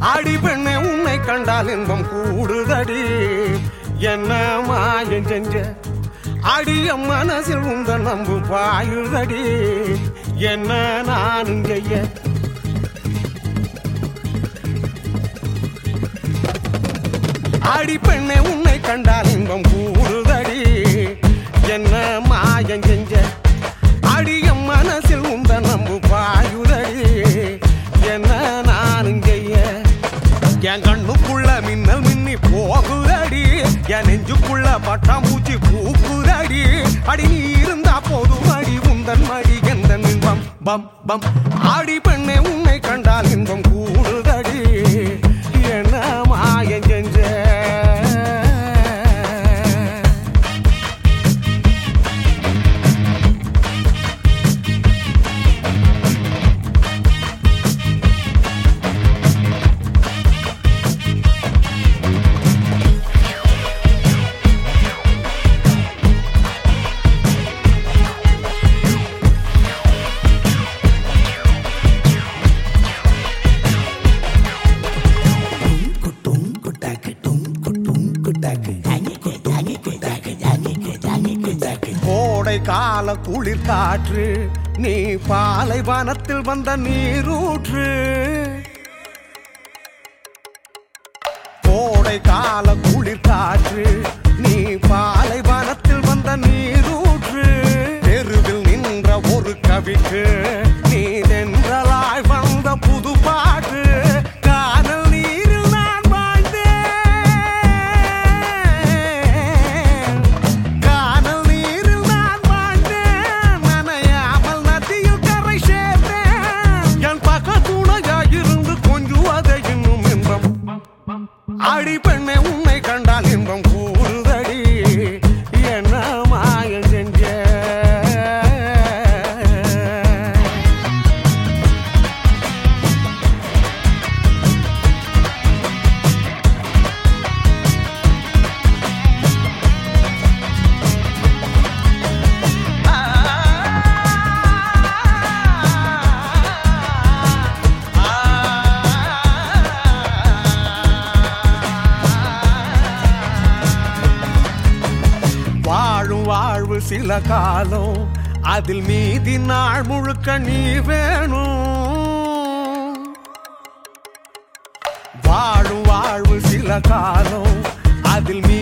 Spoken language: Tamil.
ஆடி பெண்ணே உன்னை கண்டால் இன்பம் கூடுதடி என்ன மாயம் செஞ்ச அடிய மனசில் உந்த நம்பு பாயுதடி என்ன நானும் செய்ய ஆடி பெண்ணே உன்னை கண்டால் இன்பம் கூடுதடி என்ன மாயம் செஞ்ச அடிய மனசில் உந்த நம்பு பாயுதடி என்ன நானும் செய்ய என் கண்ணுக்குள்ள மின்னல் மின்னி போகுதடி என் நெஞ்சுக்குள்ள பட்டாம்பூச்சி பூக்குதடி அடி நீ இருந்தா போதும் அடி உந்தன் மடி எந்த இன்பம் பம் பம் ஆடி பெண்ணே உன்னை கண்டால் இன்பம் கூடுதடி என்ன மாயம் செஞ்ச குட்டும் குட்டாக்கு டும் குட்டும் குட்டாக்கு குட்டும் குட்டாக்கு குட்டாக்கு கோடை கால குளிர் காற்று நீ பாலைவனத்தில் வந்த நீரூற்று கோடை கால குளிர் காற்று நீ பாலைவனத்தில் வந்த நீரூற்று தெருவில் நின்ற ஒரு கவிக்கு நீ தென்றலாய் வந்த புது பாட்டு கானல் நீரில் நான் வாழ்ந்தேன் கானல் நீரில் நான் வாழ்ந்தேன் நனையாமல் நதியில் கரை சேர்ந்தேன் என் பக்க துணையாயிருந்து கொஞ்சுவதை இன்னும் இன்பம் அடி பெண்ணே உன்னை கண்டால் இன்பம் கூறுதடி என்ன மாயம் செஞ்ச வாழும் வாழ்வு சில காலம் அதில் மீதி நாள் முழுக்க நீ வேணும் வாழும் வாழ்வு சில காலம் அதில் மீ